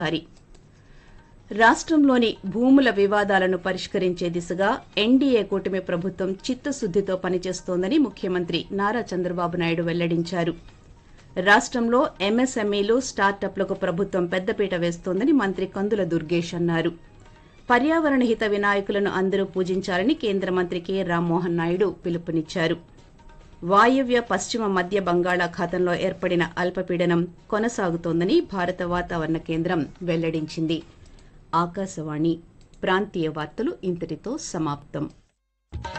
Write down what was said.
హరి రాష్ట్రంలోని భూముల వివాదాలను పరిష్కరించే దిశగా ఎన్డీఏ కూటమి ప్రభుత్వం చిత్తశుద్దితో పనిచేస్తోందని ముఖ్యమంత్రి నారా చంద్రబాబు నాయుడు వెల్లడించారు రాష్ట్రంలో ఎంఎస్ఎంఈలు స్టార్టప్లకు ప్రభుత్వం పెద్దపీట వేస్తోందని మంత్రి కందుల దుర్గేష్ అన్నారు పర్యావరణ హిత వినాయకులను అందరూ పూజించాలని కేంద్ర మంత్రి కె రామ్మోహన్ నాయుడు పిలుపునిచ్చారు వాయువ్య పశ్చిమ మధ్య బంగాళాఖాతంలో ఏర్పడిన అల్పపీడనం కొనసాగుతోందని భారత వాతావరణ కేంద్రం వెల్లడించింది ఆకాశవాణి ప్రాంతీయ వార్తలు ఇంతటితో సమాప్తం